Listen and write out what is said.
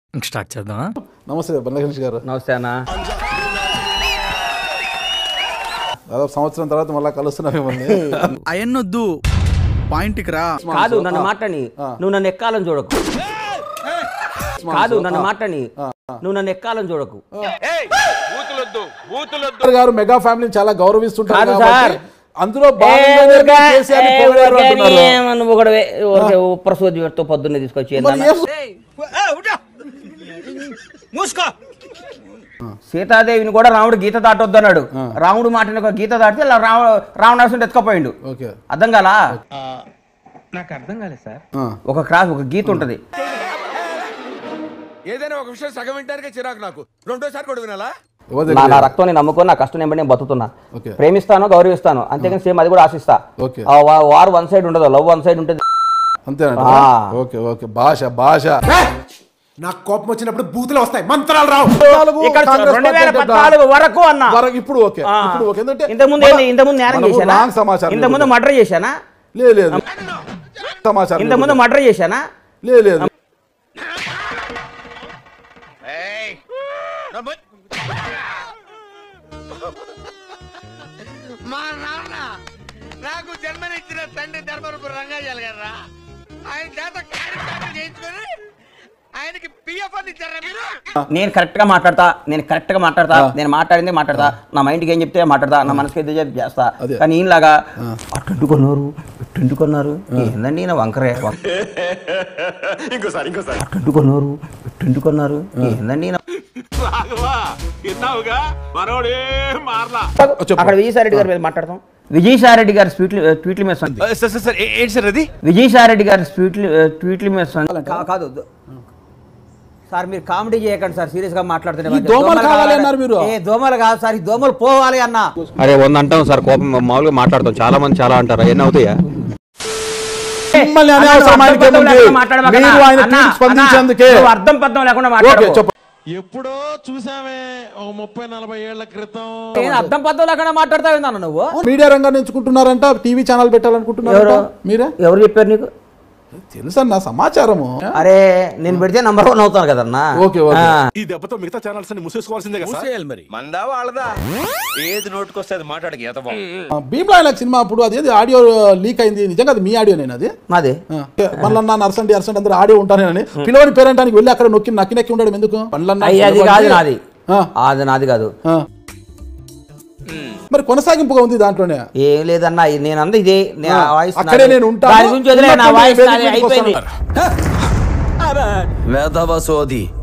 ఇంక స్టార్ట్ చేద్దామా నమస్తే బండ్లగణేష్ గారు నమస్తే అన్న దాదాపు సంవత్సరం తర్వాత మళ్ళీ కలుస్తున్నా మిమ్మల్ని అయన్నొద్దు పాయింట్కి రా కాదు నన్ను మాట్లాడి నువ్వు నన్ను ఎక్కాలని చూడకు కాదు నన్ను మాట్లాడి నువ్వు నన్ను ఎక్కాలని చూడకు గారు మెగా ఫ్యామిలీని చాలా గౌరవిస్తుంటారు కాదు కాబట్టి సార్. అందులో ఏ భాగంగానే ఊరికే, కేసీఆర్ ని ఏ పొగిడారు ఊరికే అంటున్నారు. నీ నువ్వు కూడా వే- ఊరికే ఉప్పరసోది పెడుతూ పొద్దున్నే తీసుకొచ్చి మరి ఏందన్నా? ఏం- సీతాదేవిని కూడా రాముడు గీత దాటొద్దన్నాడు రాముడు మాటని ఒక గీత దాటితే ఇలా రావ రావణాసుని ఎత్తుకపోయిండు ఓకే అర్థం కాలా నాకు అర్థం కాలేదు సార్ ఆ. ఒక క్రాస్ ఒక గీత ఉంటది ఏదైనా ఒక విషయం సగం వింటానికే చిరాకు నాకు రెండోసారి కూడా వినాలా ఎవరి నా దగ్గర నా రక్తం నేను నమ్ముకొని నా కష్టం నేను నేను బతుకుతున్నా ఓకే. ప్రేమిస్తాను గౌరవిస్తాను అంతేగాని సేమ్ అది కూడా ఆశిస్తా ఓకే. ఆ వా- వార్ వన్ సైడ్ ఉండదు లవ్ వన్ సైడ్ ఉంటుంది అంతేనంట ఆ. ఓకే ఓకే భాష భాష నాకు కోపం వచ్చినప్పుడు బూతులు వస్తాయి మంత్రాలు రావు నాలుగు ఇక్కడ కాంగ్రెస్ రెండు వేల పార్టీ పద్నాలుగు వరకు అన్న వరకు ఇప్పుడు ఓకే ఆ. ఇప్పుడు ఓకే ఎందుకంటే ఇంతకుముందు ఏంది ఇంతకుముందు నేరం మనకు చేశానా రాంగ్ సమాచారం ఇంతకుముందు లేదు. మర్డర్ చేశానా లేదు లేదు సమాచారం ఇంతకుముందు లేదు. మర్డర్ చేశానా లేదు లేదు మా నాన్న నాకు జన్మనిచ్చిన తండ్రి ధర్మరూపు రంగాజాలు గారా ఆయన చేత కార్యక్రమం చేయించుకొని ఆయనకి పిఎఫ్ అని ఇచ్చారా మీరు నేను కరెక్ట్ గా మాట్లాడతా నేను కరెక్ట్ గా మాట్లాడతా నేను మాట్లాడిందే మాట్లాడతా నా మైండ్కి ఏం చెప్తే మాట్లాడతా నా మనసుకి ఏదో చెప్తే చేస్తా అదే. కానీ ఈయనలాగా అట్టెంటుకున్నారు ఇట్టెంటుకున్నారు ఏందండి నా వంకరే ఇంకోసారి ఇంకోసారి అట్టెంటుకున్నారు ఇట్టెంటుకున్నారు ఏందండి నా- విన్నావుగా మనోడే మారలా చెప్పు. అక్కడ విజయసాయిరెడ్డి గారి మీద మాట్లాడతాం విజయసాయిరెడ్డి గారి ట్వీట్లు ట్వీట్ల మీద సంది. సార్ సార్ సార్ ఏంటి సార్ అది విజయసాయిరెడ్డి గారి ట్వీట్లు ట్వీట్ల మీద సంది. కా- కాదు వద్దు. సార్ మీరు కామెడీ చేయకండి సార్ సీరియస్ గా మాట్లాడుతున్నారు ఈ దోమలు కావాలి అన్నారు మీరు. ఏ దోమలు కాదు సార్ ఈ దోమలు పోవాలి అన్న అరే వంద అంటాం సార్ కోపం మామూలుగా మాట్లాడతాం చాలా మంది చాలా అంటారు ఎన్ని అవుతాయా మిమ్మల్ని అనే అన్న, అవసరం నువ్వు ఆయనకి అర్థం పర్థం ఏముంది? లేకుండా మాట్లాడమాక మీరు ఆయన అన్న, tweet అన్న, స్పందించేందుకే నువ్వు అర్థం పర్థం లేకుండా ఓకే మాట్లాడు చెప్పు ఎప్పుడో చూసామే ఒక ముప్పై నలభై ఏళ్ల క్రితం నేను అర్థం పద్ధం లేకుండా మాట్లాడతావు అన్న నువ్వు మీడియా రంగాన్ని ఎంచుకుంటున్నారంట టీవీ ఛానల్ పెట్టాలనుకుంటున్నారంట ఎవరు మీరే ఎవరు చెప్పారు నీకు తెలుసన్న సమాచారము అరే నేను పెడితే నంబర్ వన్ అవుతాను కదన్నా ఓకే, ఓకే. ఆ. ఈ దెబ్బతో మిగతా ఛానల్స్ అన్ని మూసేసుకోవాల్సిందే కదా సార్? మరి మందా వాళ్ళదా ఏది నోటుకొస్తే అది మాట్లాడక ఎతబా ఆ, భీమ్లా నాకు సినిమా అప్పుడు అదేది ఆడియో లీక్ అయింది నిజంగా అది మీ ఆడియో నేను అది మాది పండ్లన్న నర్సండి అర్సండి అందరూ ఆడియో ఉంటానని పిలవని పేరంటానికి వెళ్ళి అక్కడ నొక్కి నక్కి నక్కి ఉండడం ఎందుకు పండ్లన్న అయ్యి అది కాదు నాది ఆ, అది నాది కాదు ఆ. మరి కొనసాగింపుగా ఉంది దాంట్లోనే ఏం లేదన్నా ఇది నేను అంద ఇదే నే- ఆ, ఆ వాయిస్ అక్కడే నాది. నేను ఉంటాను. దాని గురించి వదిలే నా ఉన్నట్టుండి వాయిస్ వేదిక నాది మీదకి అయిపోయింది వస్తాను. వేదవ సోది